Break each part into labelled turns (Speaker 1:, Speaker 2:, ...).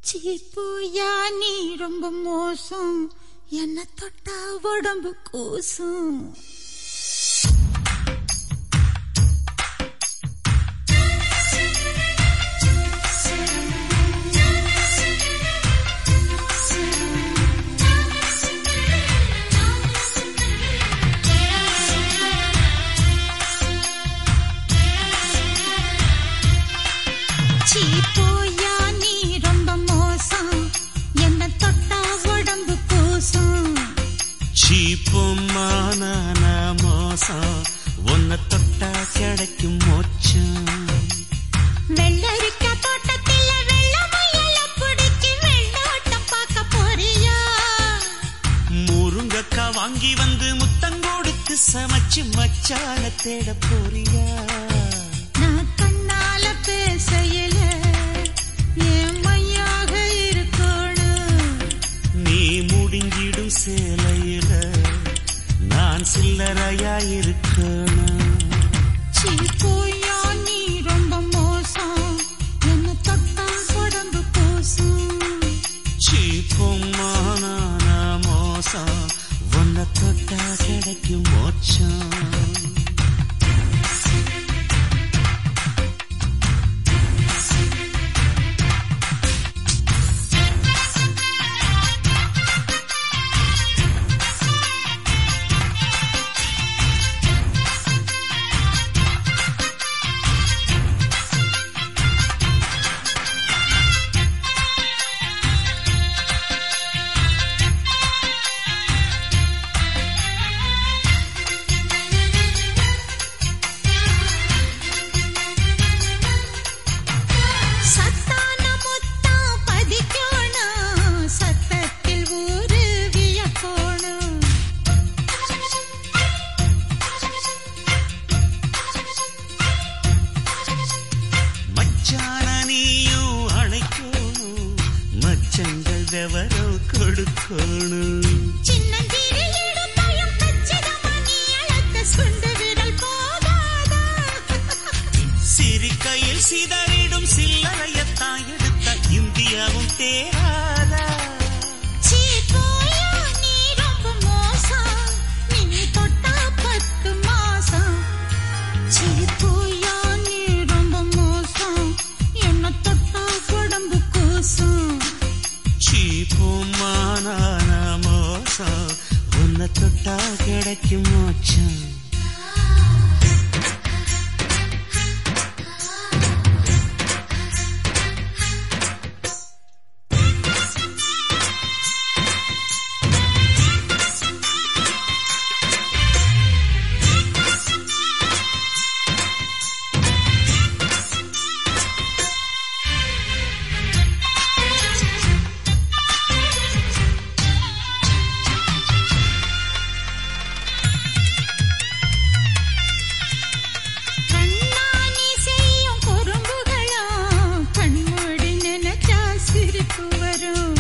Speaker 1: சீப்பூயா நீ ரொம்ப மோசம் என்ன தொட்டா உடம்பு கூசும் சீப்பூயா நீ ரொம்ப மோசம் என்ன தொட்டா உடம்பு கூசும்
Speaker 2: சீப்புமான மோசம் உன்னை தொட்டா கிடைக்கும் மோச்சம்
Speaker 1: வெள்ளரிக்கா தோட்டத்தில வெள்ள முயல புடிச்சு வெள்ளோட்டம் பார்க்க போறியா
Speaker 2: முருங்கக்கா வாங்கி வந்து முத்தம் கொடுத்து சமைச்சு மச்சான தேட போறியா
Speaker 1: நான் கண்ணால பேசையில என் மையாக இருக்கணும்
Speaker 2: நீ முடிஞ்சிடும் சேலையில நான் சில்லறையா இருக்கணும்
Speaker 1: சீப்பூயா நீ ரொம்ப மோசம் என்ன தொட்டா உடம்பு கூசும்
Speaker 2: சீப்புமான மோசம் உன்னை தொட்டா கிடைக்கும் மோச்சம்
Speaker 1: சத்தான முத்தா பதிக்கணும் சத்தத்தில் ஊரு வியக்கணும்
Speaker 2: மச்சான நீயும் அழைக்கணும் மச்சங்கள் விவரோ கொடுக்கணும்
Speaker 1: சின்னஞ்சிறு இடுப்பையும் பச்சிதமா நீ அழைக்க சுண்டு விரல் போதாதா
Speaker 2: சிரிக்கையில் சிதறிடும் சில்லறையத்தான் எடுத்த இந்தியாவும் தேராதா
Speaker 1: சீப்பூயா நீ ரொம்ப மோசம் நீ தொட்டா பத்து மாசம் சீப்பூயா நீ ரொம்ப மோசம் என்ன தொட்டா உடம்பு கூசும்
Speaker 2: சீப்புமான மோசம் உன்னை தொட்டா கிடைக்கும் மோச்சம்
Speaker 1: கண்ணாணி செய்யும் குறும்புகளா கண்மூடி நினைச்சா சிரிப்பு வரும்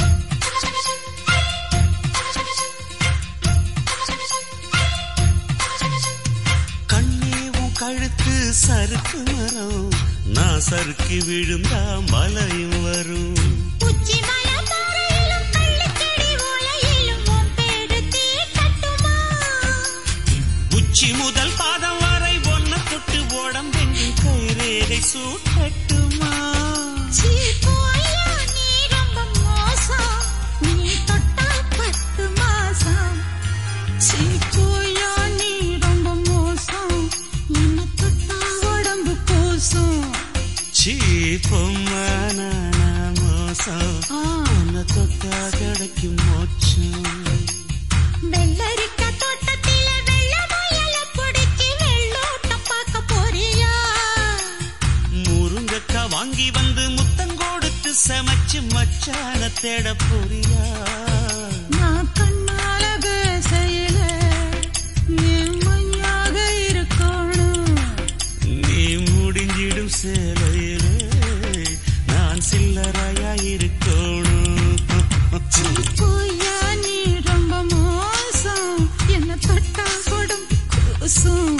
Speaker 2: கண்ணே உன் கழுத்து சறுக்கு மரம் நான் சறுக்கி விழுந்தா மலையும் வரும்
Speaker 1: உச்சி மலை பாறையிலும் கள்ளுக்கெடி ஓலையிலும் உன் பேரு தீட்டட்டுமா
Speaker 2: உச்சி முதல் பாதம் வரை ஒன்ன தொட்டு உடம்பெங்கும் கைரேகை சூட்டட்டுமா
Speaker 1: சீப்பூயா நீ ரொம்ப மோசம் நீ தொட்டா பத்து மாசம் சீப்பூயா நீ ரொம்ப மோசம் என்ன தொட்டா உடம்பு கூசும்
Speaker 2: சீப்பமான மோசம்
Speaker 1: ஆ
Speaker 2: உன்னை தொட்டா கிடைக்கும் மோச்சம்
Speaker 1: வெள்ளரிக்க தோட்டத்தில வெள்ள முயல புடிச்சு வெள்ளோட்டம் பார்க்க போறியா
Speaker 2: முருங்கக்கா வாங்கி வந்து முத்தம் கொடுத்து சமைச்சு மச்சான தேட போறியா
Speaker 1: நான் கண்ணால பேசையில என் மையாக இருக்கணும்
Speaker 2: நீ முடிஞ்சிடும் சேலையிலே நான் சில்லறையா இருக்கணும்
Speaker 1: சீப்பூயா நீ ரொம்ப மோசம் என்ன தொட்டா உடம்பு கூசும்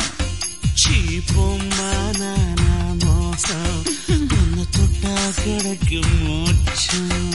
Speaker 2: சீப்போம்மா நானா மோசம் உன்னை தொட்டா கிடைக்கும் மூச்சு மச்சான்